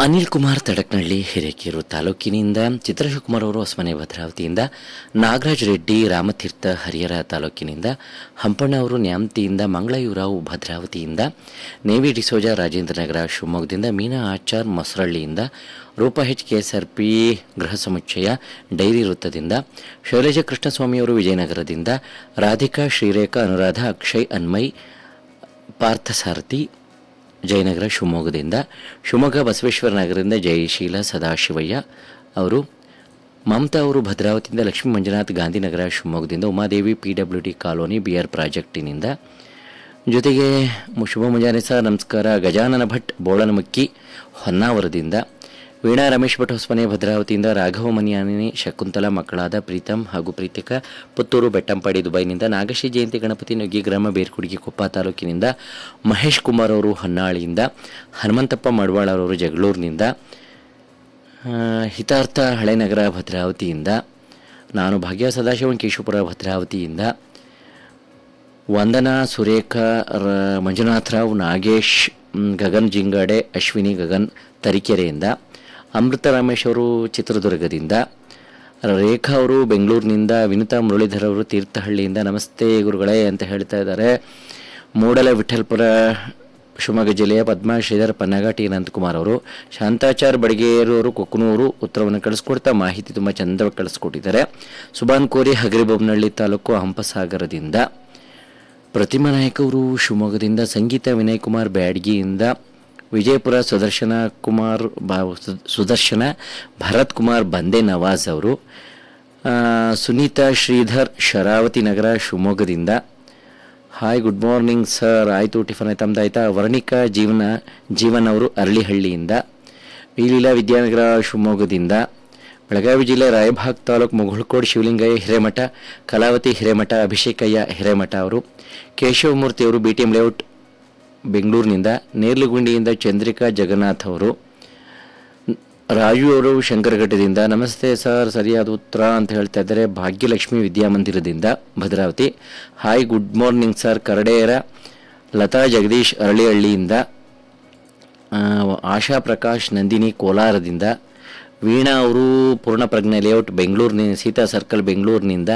ಅನಿಲ್ ಕುಮಾರ್ ತಡಕ್ನಳ್ಳಿ ಹಿರೇಕೆರೂರು ತಾಲೂಕಿನಿಂದ ಚಿತ್ರಶಿವಕುಮಾರ್ ಅವರು ಹೊಸಮನೆ ಭದ್ರಾವತಿಯಿಂದ ನಾಗರಾಜ್ ರೆಡ್ಡಿ ರಾಮತೀರ್ಥ ಹರಿಹರ ತಾಲೂಕಿನಿಂದ ಹಂಪಣ್ಣ ಅವರು ನ್ಯಾಮತಿಯಿಂದ ಮಂಗಳಯೂರಾವ್ ಭದ್ರಾವತಿಯಿಂದ ನೇವಿ ಡಿಸೋಜ ರಾಜೇಂದ್ರನಗರ ಶಿವಮೊಗ್ಗದಿಂದ ಮೀನಾ ಆಚಾರ್ ಮೊಸರಳ್ಳಿಯಿಂದ Roopa H K S R P ಗೃಹ ಸಮುಚ್ಚಯ ಡೈರಿ ವೃತ್ತದಿಂದ ಶೈಲಜಾ ಕೃಷ್ಣಸ್ವಾಮಿಯವರು ವಿಜಯನಗರದಿಂದ ರಾಧಿಕಾ ಶ್ರೀರೇಖಾ ಅನುರಾಧ ಅಕ್ಷಯ್ ಅನ್ಮಯ್ ಪಾರ್ಥಸಾರಥಿ ಜಯನಗರ ಶಿವಮೊಗ್ಗದಿಂದ ಶಿವಮೊಗ್ಗ ಬಸವೇಶ್ವರ ನಗರದಿಂದ ಜಯಶೀಲ ಸದಾಶಿವಯ್ಯ ಅವರು ಮಮತಾ ಅವರು ಭದ್ರಾವತಿಯಿಂದ ಲಕ್ಷ್ಮೀ ಮಂಜುನಾಥ್ ಗಾಂಧಿನಗರ ಶಿವಮೊಗ್ಗದಿಂದ Umadevi P W D colony B R ಪ್ರಾಜೆಕ್ಟಿನಿಂದ ಜೊತೆಗೆ ಮು- ಶುಭ ಮುಂಜಾನೆ ಸರ್ ನಮಸ್ಕಾರ ಗಜಾನನ ಭಟ್ ಬೋಳನಮಕ್ಕಿ ಹೊನ್ನಾವರದಿಂದ ವೀಣಾ ರಮೇಶ್ ಭಟ್ ಹೊಸಮನೆ ಭದ್ರಾವತಿಯಿಂದ ರಾಘವ ಮನಿಯಾನಿ ಶಕುಂತಲಾ ಮಕ್ಕಳಾದ ಪ್ರೀತಮ್ ಹಾಗೂ ಪ್ರೀತಿಕಾ ಪುತ್ತೂರು ಬೆಟ್ಟಂಪಾಡಿ ದುಬೈನಿಂದ ನಾಗಶ್ರೀ ಜಯಂತಿ ಗಣಪತಿ ನುಗ್ಗಿ ಗ್ರಾಮ ಬೇರ್ಕುಡಿಗೆ ಕೊಪ್ಪ ತಾಲೂಕಿನಿಂದ ಮಹೇಶ್ ಕುಮಾರ್ ಅವರು ಹೊನ್ನಾಳಿಯಿಂದ ಹನುಮಂತಪ್ಪ ಮಡವಾಳ ಅವರು ಜಗಳೂರಿನಿಂದ ಆ, ಹಿತಾರ್ಥ ಹಳೆನಗರ ಭದ್ರಾವತಿಯಿಂದ ನಾನು ಭಾಗ್ಯ ಸದಾಶಿವನ್ ಕೇಶವಪುರ ಭದ್ರಾವತಿಯಿಂದ ವಂದನಾ ಸುರೇಖಾ ರ- ಮಂಜುನಾಥರಾವ್ ನಾಗೇಶ್ ಮ್, ಗಗನ್ ಜಿಂಗಾಡೆ ಅಶ್ವಿನಿ ಗಗನ್ ತರೀಕೆರೆಯಿಂದ ಅಮೃತ ರಮೇಶ್ ಅವರು ಚಿತ್ರದುರ್ಗದಿಂದ ರೇಖಾ ಅವರು ಬೆಂಗಳೂರಿನಿಂದ ವಿನುತಾ ಮುರಳೀಧರ್ ಅವರು ತೀರ್ಥಹಳ್ಳಿಯಿಂದ ನಮಸ್ತೆ ಗುರುಗಳೇ ಅಂತ ಹೇಳ್ತಾ ಇದ್ದಾರೆ ಮೂಡಲ ವಿಠಲ್ಪುರ ಶಿವಮೊಗ್ಗ ಜಿಲ್ಲೆಯ ಪದ್ಮಾ ಶ್ರೀಧರ್ ಪನ್ನಗ ಟಿ ಅನಂತಕುಮಾರ್ ಅವರು ಶಾಂತಾಚಾರ್ ಬಡಿಗೇರು ಅವರು ಕೊಕ್ಕನೂರು ಉತ್ತರವನ್ನು ಕಳಿಸ್ಕೊಡ್ತಾ ಮಾಹಿತಿ ತುಂಬ ಚಂದವಾಗಿ ಕಳಿಸ್ಕೊಟ್ಟಿದ್ದಾರೆ ಸುಬಾನ್ ಕೋರಿ ಹಗರಿಬೊಮ್ಮನಹಳ್ಳಿ ತಾಲೂಕು ಹಂಪಸಾಗರದಿಂದ ಪ್ರತಿಮಾ ನಾಯಕ್ ಅವರು ಶಿವಮೊಗ್ಗದಿಂದ ಸಂಗೀತ ವಿನಯ್ ಕುಮಾರ್ ಬ್ಯಾಡ್ಗಿಯಿಂದ ವಿಜಯಪುರ ಸುದರ್ಶನ ಕುಮಾರ್ ಬಾ ಸು- ಸುದರ್ಶನ ಭರತ್ ಕುಮಾರ್ ಬಂದೆ ನವಾಜ್ ಅವರು ಆ, ಸುನೀತಾ ಶ್ರೀಧರ್ ಶರಾವತಿ ನಗರ ಶಿವಮೊಗ್ಗದಿಂದ ಹಾಯ್ ಗುಡ್ ಮಾರ್ನಿಂಗ್ ಸರ್ ಆಯಿತು ಟಿಫನ್ ಆಯ್ತು ತಮ್ದಾಯ್ತಾ ವರ್ಣಿಕಾ ಜೀವನ ಜೀವನ್ ಅವರು ಅರಳಿಹಳ್ಳಿಯಿಂದ ವಿಲೀಲಾ ವಿದ್ಯಾನಗರ ಶಿವಮೊಗ್ಗದಿಂದ ಬೆಳಗಾವಿ ಜಿಲ್ಲೆ ರಾಯಭಾಗ್ ತಾಲೂಕು ಮುಗುಳ್ಕೋಡ್ ಶಿವಲಿಂಗಯ್ಯ ಹಿರೇಮಠ ಕಲಾವತಿ ಹಿರೇಮಠ ಅಭಿಷೇಕಯ್ಯ ಹಿರೇಮಠ ಅವರು ಕೇಶವಮೂರ್ತಿ ಅವರು ಬಿ ಟಿ ಎಂ ಲೇಔಟ್ ಬೆಂಗಳೂರಿನಿಂದ ನೇರ್ಲುಗುಂಡಿಯಿಂದ ಚಂದ್ರಿಕಾ ಜಗನ್ನಾಥ್ ಅವರು ರಾಜು ಅವರು ಶಂಕರಘಟ್ಟದಿಂದ ನಮಸ್ತೆ ಸರ್ ಸರಿಯಾದ ಉತ್ತರ ಅಂತ ಹೇಳ್ತಾ ಇದ್ದಾರೆ ಭಾಗ್ಯಲಕ್ಷ್ಮಿ ವಿದ್ಯಾಮಂದಿರದಿಂದ Bhadravathi hi good morning sir Karadera Latha Jagadish ಅರಳಿಹಳ್ಳಿಯಿಂದ ಆ, ಆಶಾ ಪ್ರಕಾಶ್ ನಂದಿನಿ ಕೋಲಾರದಿಂದ ವೀಣಾ ಅವರು ಪೂರ್ಣಪ್ರಜ್ಞೆ ಲೇಔಟ್ ಬೆಂಗಳೂರಿನ ಸೀತಾ ಸರ್ಕಲ್ ಬೆಂಗಳೂರಿನಿಂದ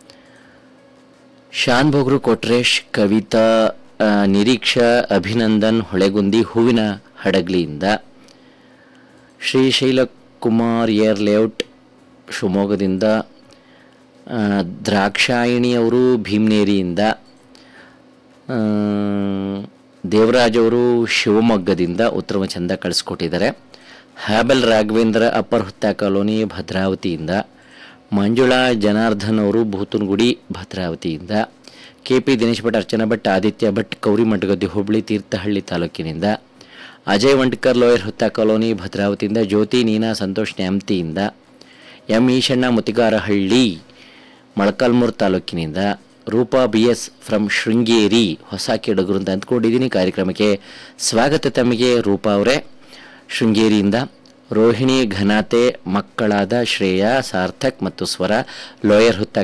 ಶಾನ್ ಭೋಗ್ರು ಕೊಟ್ರೇಶ್ ಕವಿತಾ ಆ, ನಿರೀಕ್ಷಾ ಅಭಿನಂದನ್ ಹೊಳೆಗುಂದಿ ಹೂವಿನ ಹಡಗ್ಲಿಯಿಂದ ಶ್ರೀಶೈಲ ಕುಮಾರ್ ಏರ್ ಲೇಔಟ್ ಶಿವಮೊಗ್ಗದಿಂದ ಆ, ದ್ರಾಕ್ಷಾಯಿಣಿ ಅವರು ಭೀಮ್ನೇರಿಯಿಂದ ಆ, ದೇವರಾಜ್ ಅವರು ಶಿವಮೊಗ್ಗದಿಂದ ಉತ್ತರವ ಚಂದ ಕಳಿಸ್ಕೊಟ್ಟಿದ್ದಾರೆ ಹ್ಯಾಬಲ್ ರಾಘವೇಂದ್ರ ಅಪ್ಪರ್ ಹುತ್ತ ಕಾಲೋನಿ ಭದ್ರಾವತಿಯಿಂದ ಮಂಜುಳಾ ಜನಾರ್ದನ್ ಅವರು ಭೂತನಗುಡಿ ಭದ್ರಾವತಿಯಿಂದ ಕೆ ಪಿ ದಿನೇಶ್ ಭಟ್ ಅರ್ಚನಾ ಭಟ್ ಆದಿತ್ಯ ಭಟ್ ಕೌರಿಮಠಗದ್ದೆ ಹುಬ್ಬಳ್ಳಿ ತೀರ್ಥಹಳ್ಳಿ ತಾಲೂಕಿನಿಂದ ಅಜಯ್ ವಂಟ್ಕರ್ ಲೋಯರ್ ಹುತ್ತ ಕಾಲೋನಿ ಭದ್ರಾವತಿಯಿಂದ ಜ್ಯೋತಿ ನೀನಾ ಸಂತೋಷ್ ನ್ಯಾಮತಿಯಿಂದ ಎಂ ಈಶಣ್ಣ ಮುತಿಗಾರಹಳ್ಳಿ ಮೊಳಕಾಲ್ಮೂರು ತಾಲೂಕಿನಿಂದ Roopa B S from Sringeri ಹೊಸ ಕೆಡಗರು ಅಂತ ಅಂದ್ಕೊಂಡಿದ್ದೀನಿ ಕಾರ್ಯಕ್ರಮಕ್ಕೆ ಸ್ವಾಗತ ತಮಗೆ ರೂಪಾ ಅವರೇ ಶೃಂಗೇರಿಯಿಂದ ರೋಹಿಣಿ ಘನಾತೆ ಮಕ್ಕಳಾದ ಶ್ರೇಯಾ ಸಾರ್ಥಕ್ ಮತ್ತು ಸ್ವರ ಲೋಯರ್ ಹುತ್ತ